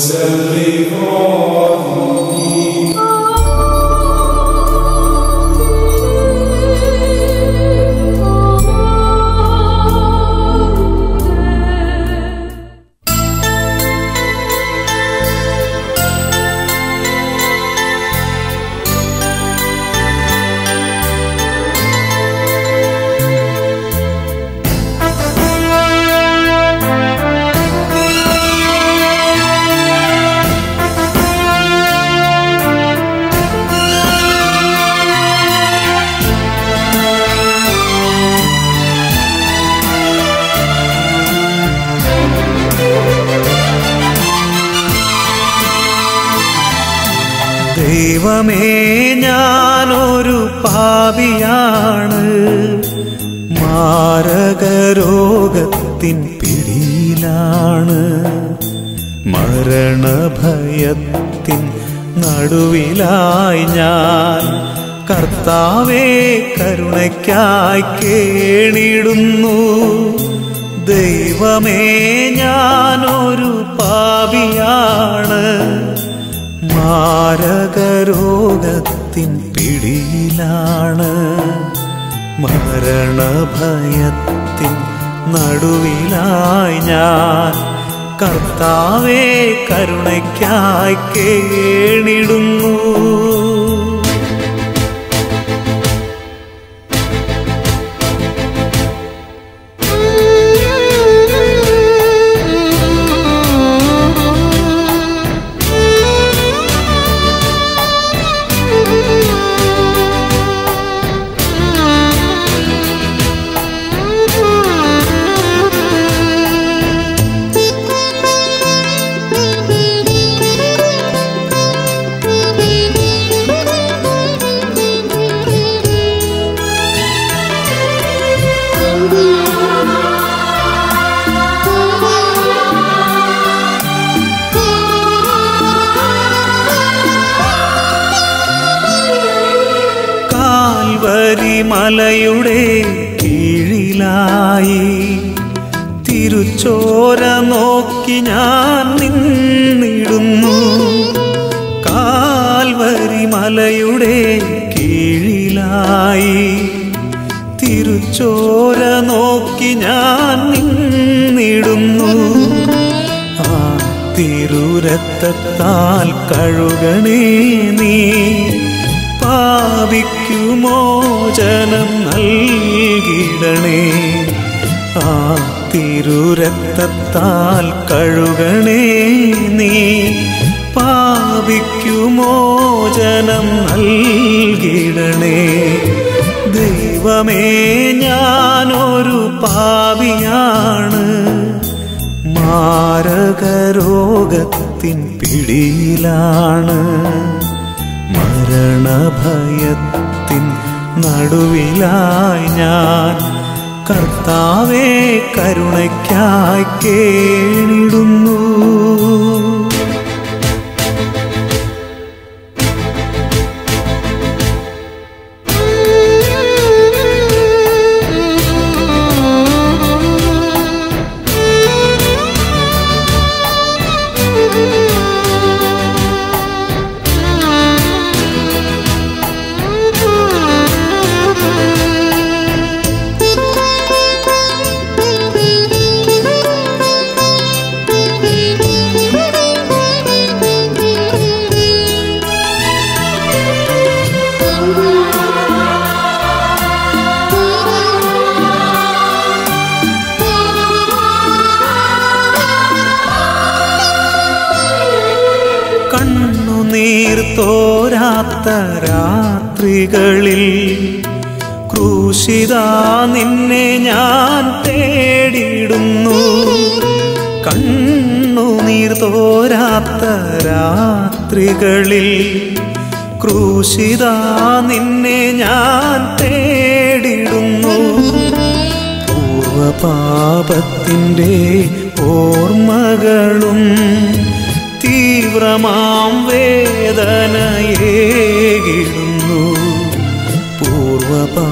ദൈവമേ ഞാനൊരു പാപിയാണ് മാരകരോഗത്തിൻ പിടിയിലാണ് മരണഭയത്തിൻ നടുവിലായി ഞാൻ കർത്താവേ കരുണയ്ക്കായി കേണിടുന്നു ദൈവമേ ഞാനൊരു പാപിയാണ് മാരകരോഗത്തിൻ പിടിയിലാണ് മരണഭയത്തിൻ നടുവിലായി ഞാൻ കർത്താവേ കരുണയ്ക്കായി കേണിടുന്നു കാൽവരി മലയുടെ കീഴിലായി തിരുച്ചോര നോക്കി ഞാൻ നിന്നിടുന്നു കാൽവരി മലയുടെ കീഴിലായി തിരുച്ചോര നോക്കി ഞാൻ നിന്നിടുന്നു ആ തിരുരക്തത്താൽ കഴുകണേ നീ പാപിക്കുമോ ജനം നൽകിടണേ ആ തിരുരക്തത്താൽ കഴുകണേ നീ പാപിക്കുമോ ജനം നൽകിടണേ ദൈവമേ ഞാനൊരു പാപിയാണ് മാരകരോഗത്തിൻ പിടിയിലാണ് മരണഭയത്തിൻ നടുവിലായി ഞാൻ കർത്താവേ കരുണയ്ക്കായി കേണിടുന്നു കണ്ണുനീർ തോരാത്ത രാത്രികളിൽ ക്രൂശിത നിന്നെ ഞാൻ തേടിയിടുന്നു കണ്ണുനീർ തോരാത്ത രാത്രികളിൽ ക്രൂശിത നിന്നെ ഞാൻ തേടിടുന്നു പൂർവപാപത്തിൻ്റെ ഓർമ്മകളും തീവ്രമാം വേദനയേകിടുന്നു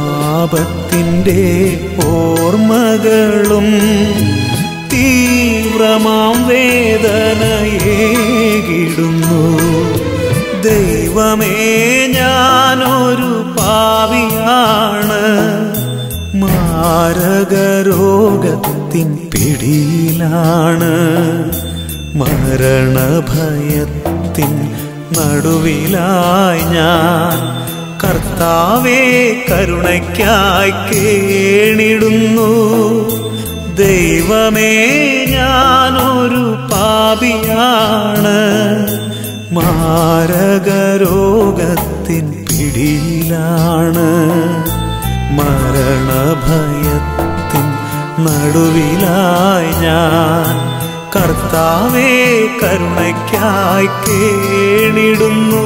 പൂർവപാപത്തിൻ്റെ ഓർമ്മകളും തീവ്രമാം തീവ്രമാം വേദനയേകിടുന്നു ദൈവമേ ഞാനൊരു പാവിയാണ് മാരകരോഗത്തിൻ പിടിയിലാണ് മരണഭയത്തിൻ നടുവിലായി ഞാൻ കർത്താവേ കരുണയ്ക്കായി കേണിടുന്നു ദൈവമേ ഞാനൊരു പാപിയാണ് മാരകരോഗത്തിൻ പിടിയിലാണ് മരണഭയത്തിൻ നടുവിലായി ഞാൻ കർത്താവേ കരുണയ്ക്കായി കേണിടുന്നു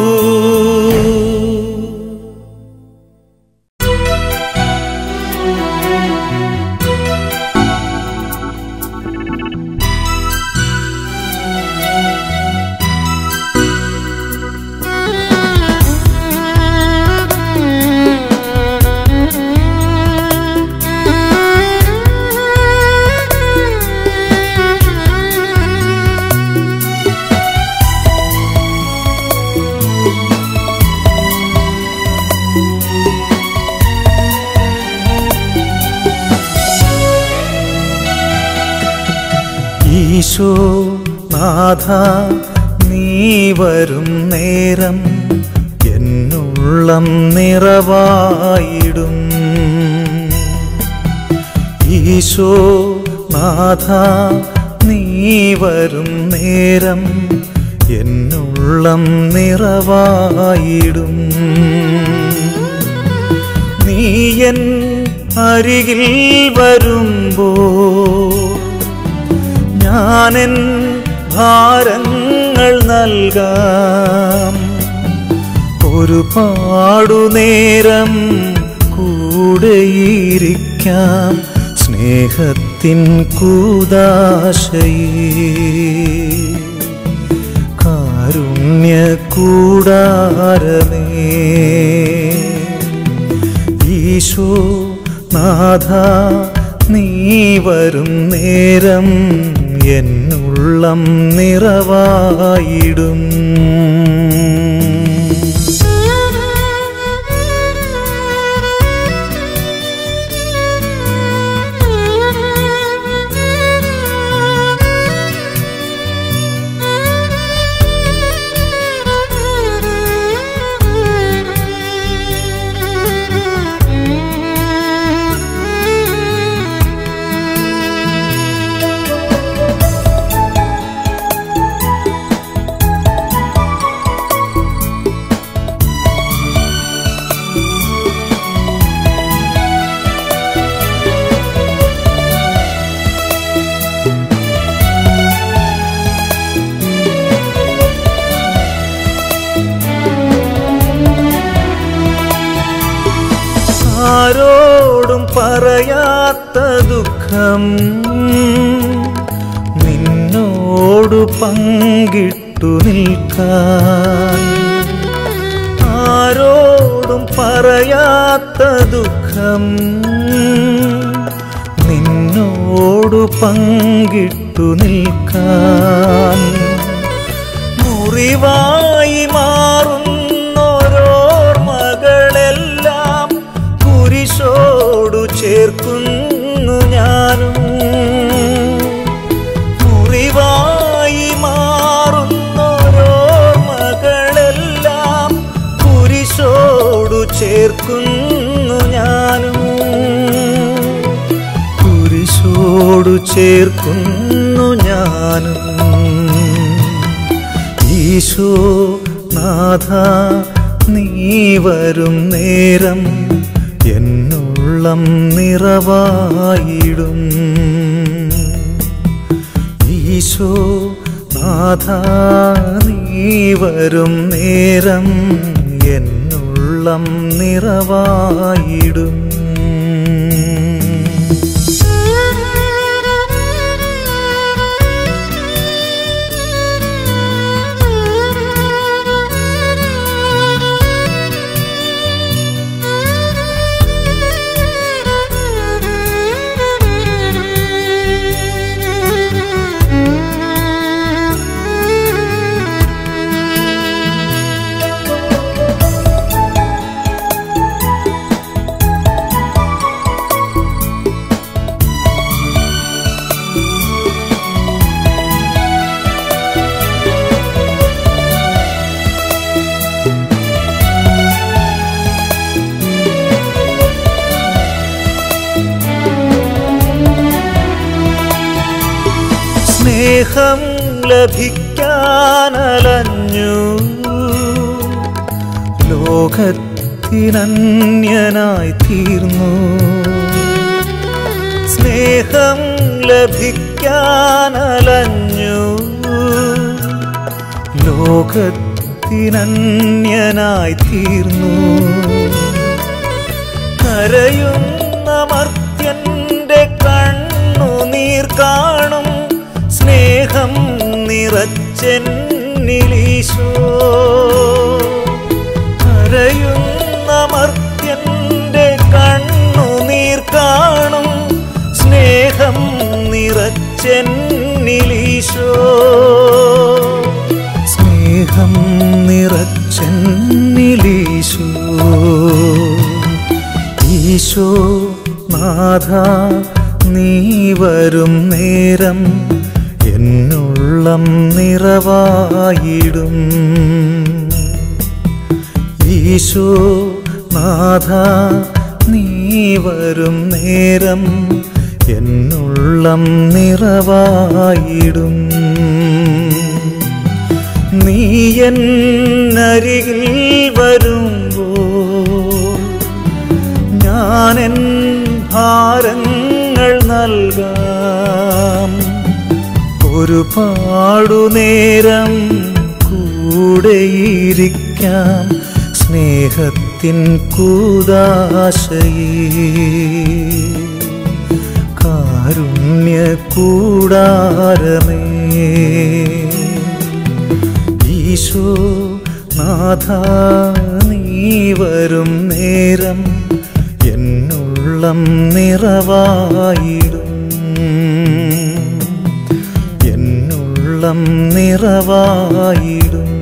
ഈശോ നാഥ നീ വരും നേരം എന്നുള്ളം നിറവായിടും ഈശോ നാഥ നീ വരും നേരം എന്നുള്ളം നിറവായിടും നീയൻ അരികിൽ വരുമ്പോ ഞാനെൻ ഭാരങ്ങൾ നൽകാം ഒരുപാടു നേരം കൂടെയിരിക്കാം സ്നേഹത്തിൻ കൂതാശയേ കാരുണ്യ കൂടാരമേ ഈശോ നാഥ നീ വരും നേരം എന്നുള്ളം നിറവായിടും ആരോടും പറയാത്ത ദുഃഖം നിന്നോടു പങ്കിട്ടു നിൽക്കാൻ ആരോടും പറയാത്ത ദുഃഖം നിന്നോടു പങ്കിട്ടു നിൽക്കാൻ മുറിവായി മാറുന്നോരോർമകളെല്ലാം കുരിശോടു ചേർക്കുന്നു ഞാനും മുറിവായി മാറുന്നോരോർമകളെല്ലാം കുരിശോടു ചേർക്കുന്നു ഞാനും കുരിശോടു ചേർക്കുന്നു ഞാനും ഈശോ നാഥ നീ വരും നേരം എന്നുള്ളം നിറവായിടും ഈശോ നാഥ നീ വരും നേരം എന്നുള്ളം നിറവായിടും Thank you. സ്നേഹം ലഭിക്കാനലഞ്ഞു ലോകത്തിനന്യനായി തീർന്നു സ്നേഹം ലഭിക്കാനലഞ്ഞു ലോകത്തിനന്യനായി തീർന്നു കരയുന്ന മർത്യന്റെ കണ്ണുനീർ കാണും സ്നേഹം നിറച്ചെന്നിലീശോ കരയുന്ന മർത്യന്റെ കണ്ണുനീർ കാണും സ്നേഹം നിറച്ചെന്നിലീശോ സ്നേഹം നിറച്ചെന്നിലീശോ ഈശോ നാഥ നീ വരും നേരം എന്നുള്ളം നിറവായിടും ഈശോ നാഥ നീ വരും നേരം എന്നുള്ളം നിറവായിടും നീ എന്നരികിൽ വരുമ്പോൾ ഞാനെൻ ഭാരങ്ങൾ നൽകാം ഒരുപാടു നേരം കൂടെയിരിക്കാം സ്നേഹത്തിൻ കൂതാശയേ കാരുണ്യ കൂടാരമേ ഈശോ നാഥ നീ വരും നേരം എന്നുള്ളം നിറവായിടും എന്നുള്ളം നിറവായിടും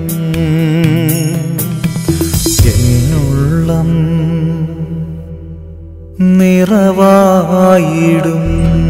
എന്നുള്ളം നിറവായിടും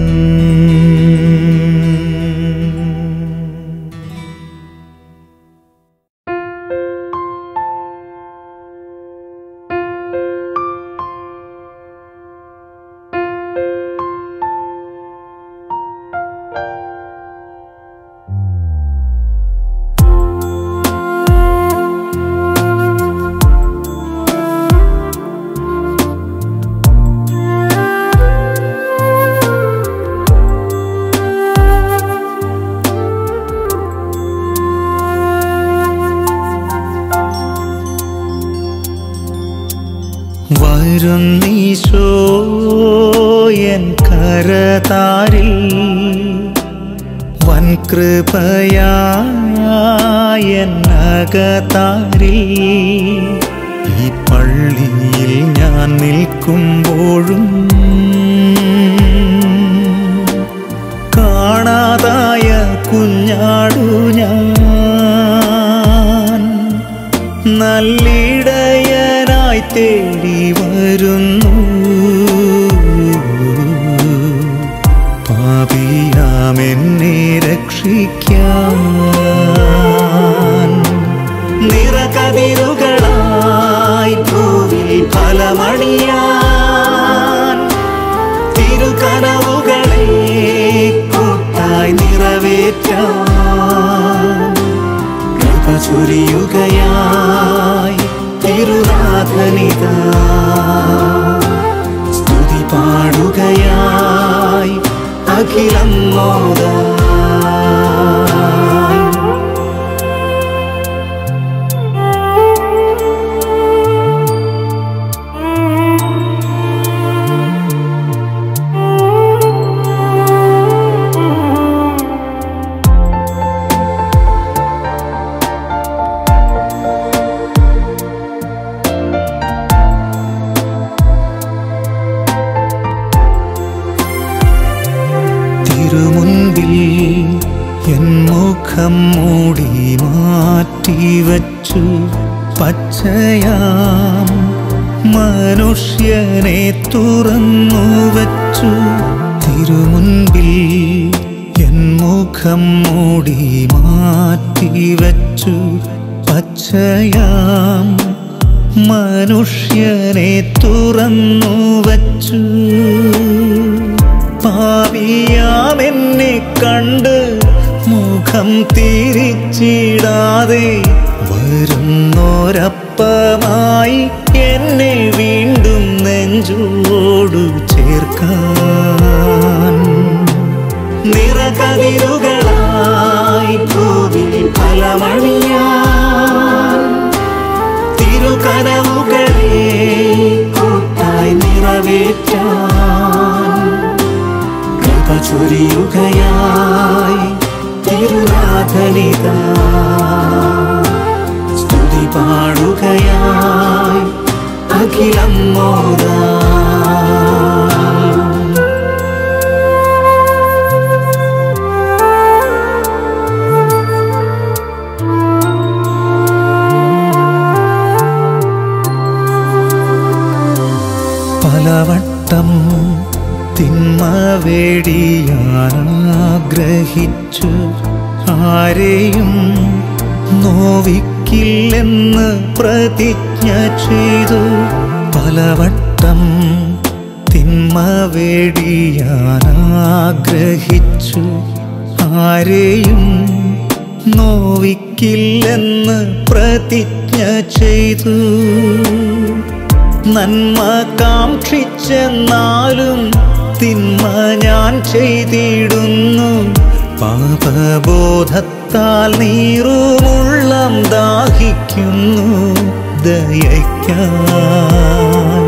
വരുന്നീശോ എൻ കരതാരിൽ വൻകൃപയായനകതാരിൽ ഈ പള്ളിയിൽ ഞാൻ നിൽക്കുമ്പോഴും കാണാതായ കുഞ്ഞാടു ഞാൻ നല്ലിടയനായി തേടി വരുന്നു പാപിയാമെന്നെ രക്ഷിക്കാൻ നിറകതിരുകളായി ഭൂവിൽ ഫലമണിയാൻ തിരുകനവുകളെ കൂട്ടായി നിറവേറ്റാൻ കൃപ ചൊരിയുകയായി തിരുനാഥനിത സ്തുതി പാടുകയായി അഖിലം മോദ തിരുമുൻപിൽ എൻ മുഖം മൂടി മാറ്റിവച്ചു പച്ചയാം മനുഷ്യനെ തുറന്നു വച്ചു തിരുമുൻപിൽ എൻ മുഖം മൂടി മാറ്റിവച്ചു പച്ചയാം മനുഷ്യനെ തുറന്നു വച്ചു പാപിയാമെന്നെ കണ്ട് സ്നേഹം തിരിച്ചിടാതെ വരുന്നോരപ്പമായി എന്നെ വീണ്ടും നെഞ്ചോടു ചേർക്കാൻ നിറകതിരുകളായി ഭൂവിൽ ഫലമണിയാൻ തിരുകനവുകളെ കൂട്ടായി നിറവേറ്റാൻ കൃപ ചൊരിയുകയായി തിരുനാഥനിത സ്തുതി പാടുകയായി അഖിലം മോദാ പലവട്ടം തിന്മ വേടിയാൻ ആഗ്രഹിച്ചു ആരെയും നോവിക്കില്ലെന്ന് പ്രതിജ്ഞ ചെയ്തു പലവട്ടം തിന്മ വേടിയാൻ ആഗ്രഹിച്ചു ആരെയും നോവിക്കില്ലെന്ന് പ്രതിജ്ഞ ചെയ്തു നന്മ കാക്ഷിച്ചെന്നാലും തിന്മ ഞാൻ ചെയ്തിടുന്നു പാപബോധത്താൽ നീറുമുള്ളം ദാഹിക്കുന്നു ദയയ്ക്കാൻ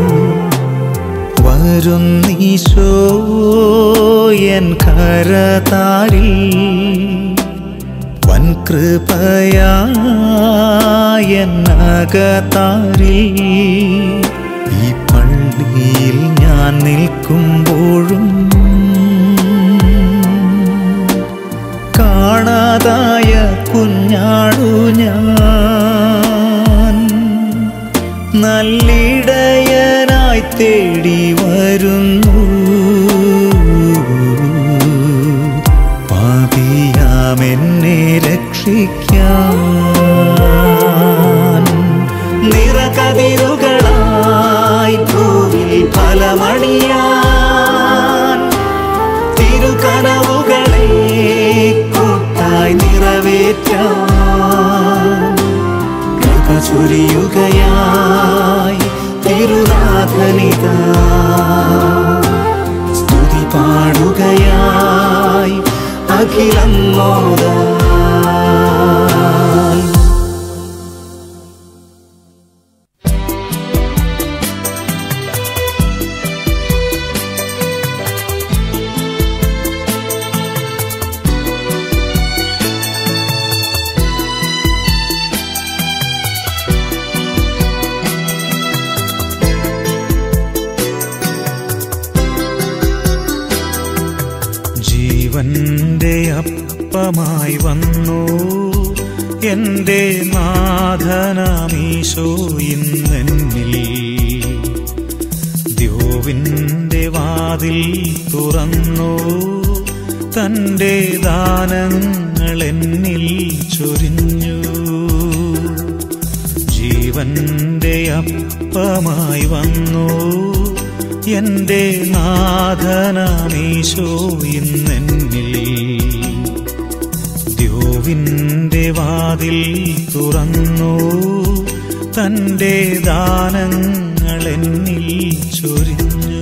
വരുന്നീശോ എൻ കരതാരിൽ വൻ കൃപയായനകതാരിൽ ഈ പള്ളിയിൽ ഞാൻ നിൽക്കുമ്പോഴും കാണാതായ കുഞ്ഞാടു ഞാൻ നല്ലിടയനായി തേടി വരുന്നു പാപിയാമെന്നെ രക്ഷിക്കാൻ നിറകതിരുകളായി ഭൂവിൽ ഫലമണിയാൻ തിരുകനവുകളെ കൂട്ടായി നിറവേറ്റാൻ കൃപ ചൊരിയുകയായി തിരുനാഥനിത സ്തുതി പാടുകയായി അഖിലം മോദാ ജീവന്റെ അപ്പമായി വന്നു എന്റെ നാഥനാമീശോ ഇന്നെന്നിൽ ദ്യോവിന്റെ വാതിൽ തുറന്നു തന്റെ ദാനങ്ങൾ എന്നിൽ ചൊരിഞ്ഞു ജീവന്റെ അപ്പമായി വന്നു എന്റെ നാഥനാമീശോ ഇന്നെന്നിൽ ദ്യോവിന്റെ വാതിൽ തുറന്നു തന്റെ ദാനങ്ങൾ എന്നിൽ ചൊരിഞ്ഞു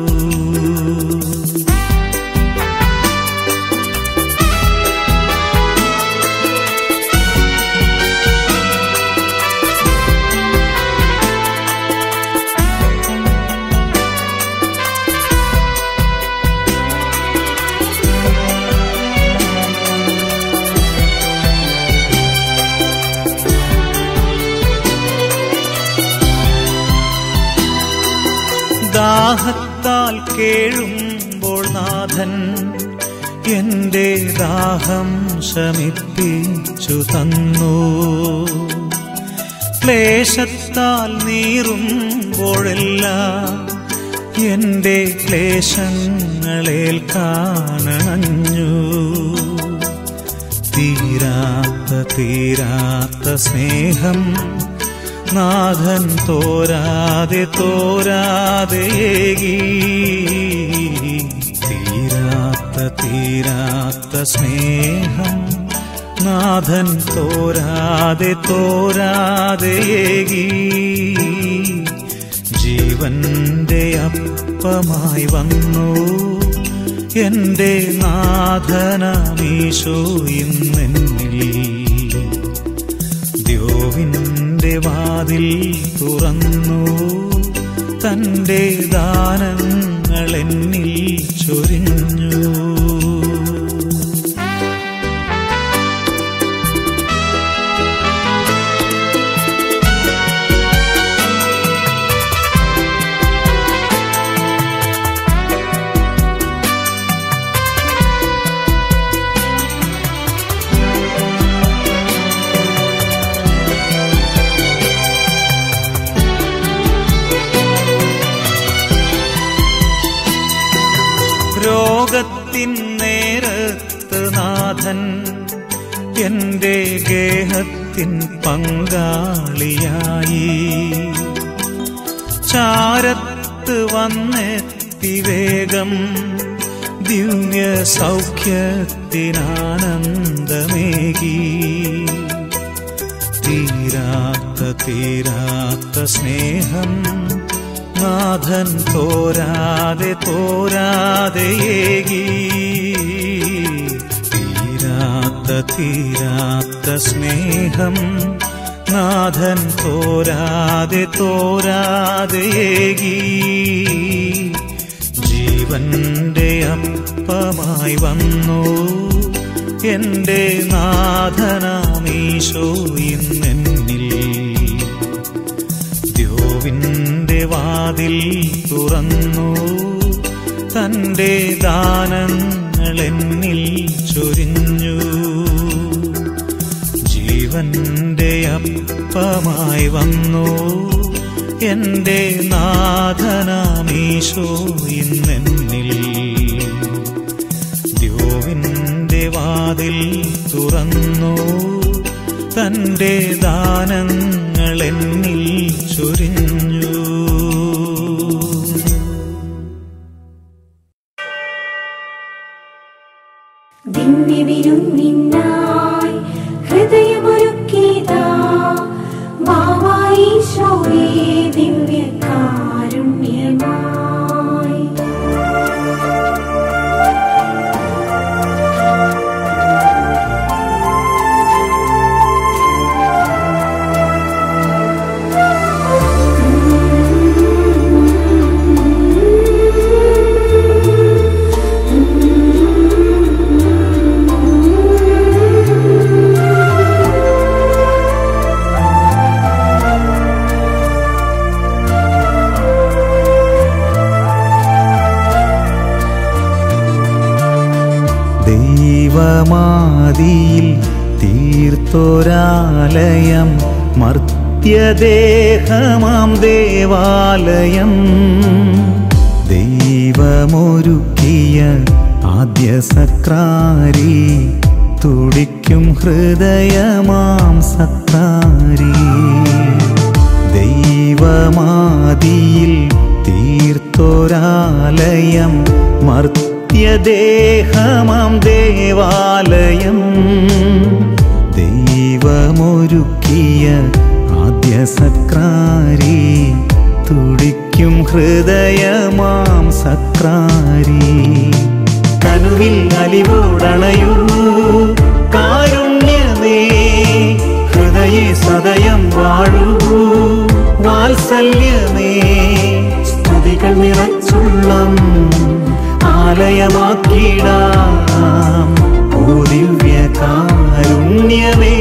ദാഹത്താൽ കേഴുമ്പോൾ നാഥൻ എന്റെ ദാഹം ശമിപ്പിച്ചു തന്നു ക്ലേശത്താൽ നീറുമ്പോഴെല്ലാം എന്റെ ക്ലേശങ്ങളേൽക്കാനണഞ്ഞു തീരാത്ത തീരാത്ത സ്നേഹം നാഥൻ തോരാതെ തോരാതെ ഏകി തീരാത്ത തീരാത്ത സ്നേഹം നാഥൻ തോരാതെ തോരാതെ ഏകി ജീവന്റെ അപ്പമായി വന്നു എന്റെ നാഥനമീശോ ഇന്നെന്നിൽ ദ്യോവിന്റെ വാതിൽ തുറന്നു തന്റെ ദാനങ്ങൾ എന്നിൽ ചൊരിഞ്ഞു രോഗത്തിൻ നേരത്ത് നാഥൻ എന്റെ ഗേഹത്തിൻ പങ്കാളിയായി ചാരത്ത് വന്നെത്തി വേഗം ദിവ്യ സൗഖ്യത്തിനാനന്ദമേകി തീരാത്ത തീരാത്ത സ്നേഹം നാഥൻ തോരാതെ തോരാതെ ഏകി തീരാത്ത തീരാത്ത സ്നേഹം നാഥൻ തോരാതെ തോരാതെ ഏകി ജീവന്റെ അപ്പമായി വന്നു എന്റെ നാഥനാമീശോ ഇന്നെന്നിൽ ദ്യോവിന്റെ വാതിൽ തുറന്നു തന്റെ ദാനങ്ങൾ എന്നിൽ ചൊരിഞ്ഞു ജീവന്റെ അപ്പമായി വന്നു എന്റെ നാഥനാമീശോ ഇന്നെന്നിൽ ദ്യോവിന്റെ വാതിൽ തുറന്നു തന്റെ ദാനങ്ങൾ എന്നിൽ ചൊരിഞ്ഞു ദിവ്യവിരുന്നിനായി ഹൃദയമൊരുക്കിയതാ വാവായിശോയേ ദിവ്യകാരുണ്യമായി ദൈവമാദിയിൽ തീർത്തൊരാലയം മർത്യദേഹമാം ദേവാലയം ദൈവമൊരുക്കിയ ആദ്യ സക്രാരി തുടിക്കും ഹൃദയമാം സക്രാരി ദൈവമാദിയിൽ തീർത്തൊരാലയം മർത്യദേഹമാം ദേവാലയം ദൈവമൊരുക്കിയ ആദ്യ സക്രാരി തുടിക്കും ഹൃദയമാം സക്രാരി കനുവിൽ അലിവോടണയൂ കാരുണ്യമേ ഹൃദയെ സദയം വാഴൂ വാത്സല്യമേ സ്തുതികൾ നിറച്ചുള്ളം ആലയമാക്കിടാം ഓ ദിവ്യ കാരുണ്യമേ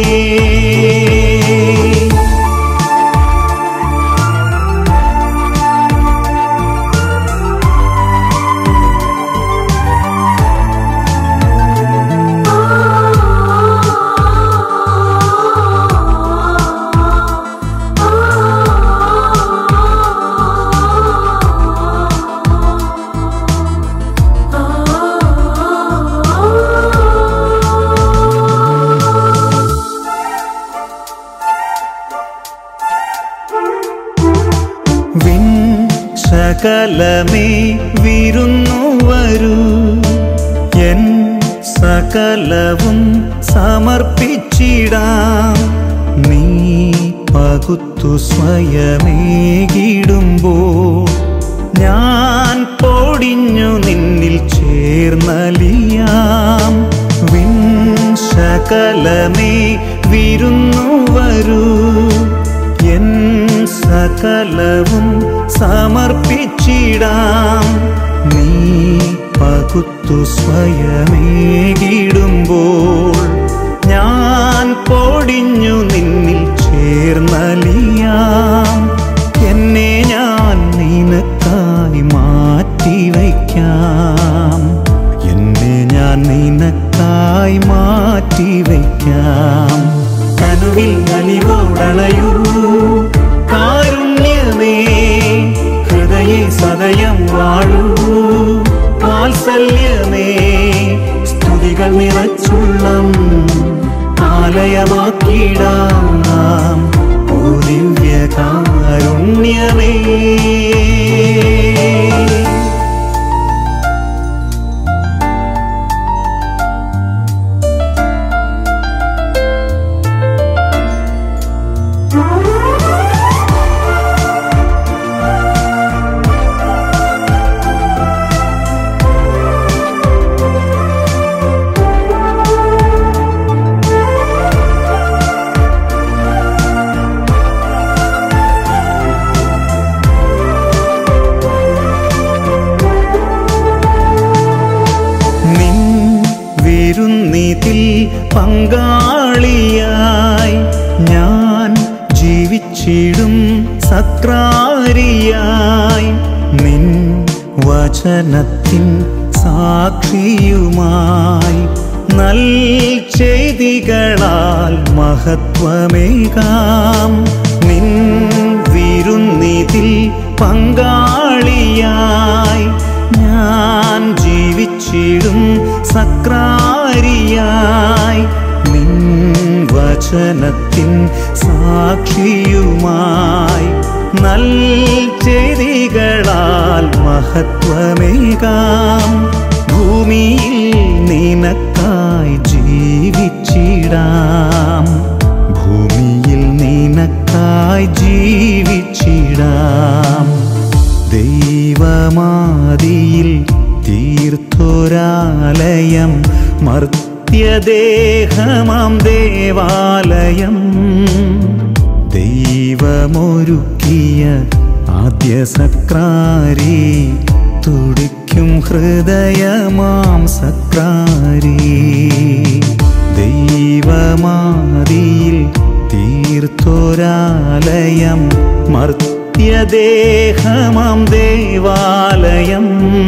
വിൺ സകലമേ വിരുന്നു വരൂ എൻ സകലവും സമ സമർപ്പിച്ചിടാം നീ പകുത്തു സ്വയമേകിടുമ്പോൾ ഞാൻ പൊടിഞ്ഞു നിന്നിൽ ചേർന്നലിയാം വിൻ സകലമേ വിരുന്നു വരൂ എൻ സകലവും സമർപ്പിച്ചിടാം നീ പകുത്തു സ്വയമേകിടുമ്പോൾ ഞാൻ പൊടിഞ്ഞു നിന്നിൽ ചേർന്നലിയാം എന്നെ ഞാൻ നിനക്കായി മാറ്റിവയ്ക്കാം എന്നെ ഞാൻ നിനക്കായി മാറ്റിവയ്ക്കാം കനുവിൽ അലിവോടണയൂ കാരുണ്യമേ ഹൃദയ സദയം വാഴൂ വാത്സല്യമേ സ്തുതികൾ നിറച്ചുള്ളം ആലയമാക്കിടാം ഓ ദിവ്യകാരുണ്യമേ നിൻ വിരുന്നിതിൽ പങ്കാളിയായി ഞാൻ ജീവിച്ചിടും സക്രാരിയായി നിൻ വചനത്തിൻ സാക്ഷിയുമായി നൽ ചെയ്തികളാൽ മഹത്വമേകാം നിൻ വിരുന്നിതിൽ പങ്കാളിയായി ഞാൻ ജീവിച്ചിടും സക്രാരിയായി നിൻ വചനത്തിൻ സാക്ഷിയുമായി നൽ ചെയ്തികളാൽ മഹത്വമേകാം ഭൂമിയിൽ നിനക്കായി ജീവിച്ചിടാം ഭൂമിയിൽ നിനക്കായി ജീവിച്ചിടാം ദൈവമാദിയിൽ തീർത്തൊരാലയം മർത്യദേഹമാം ദേവാലയം ദൈവമൊരുക്കിയ ആദ്യ സക്രാരി തുടിക്കും ഹൃദയമാം സക്രാരി ദൈവമാദിയിൽ തീർത്തൊരാലയം മർത്യദേഹമാം ദേവാലയം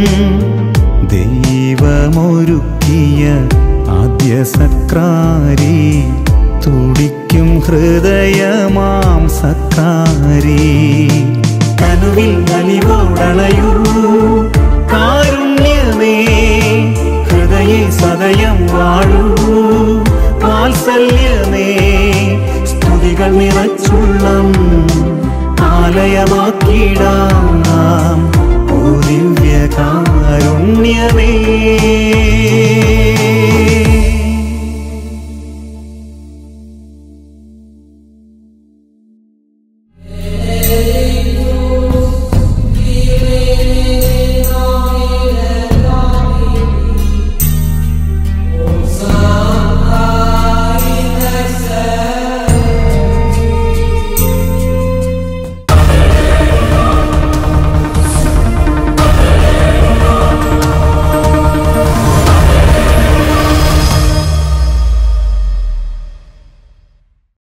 ദൈവമൊരുക്കിയ ആദ്യ സക്രാരി തുടിക്കും ഹൃദയമാം സക്രാരി കനുവിൽ അലിവോടണയൂ കാരുണ്യമേ ഹൃദയ സദയം വാഴൂ വാത്സല്യമേ സ്തുതികൾ നിറച്ചുള്ളം ആലയമാക്കിടാം ഓ ദിവ്യകാരുണ്യമേ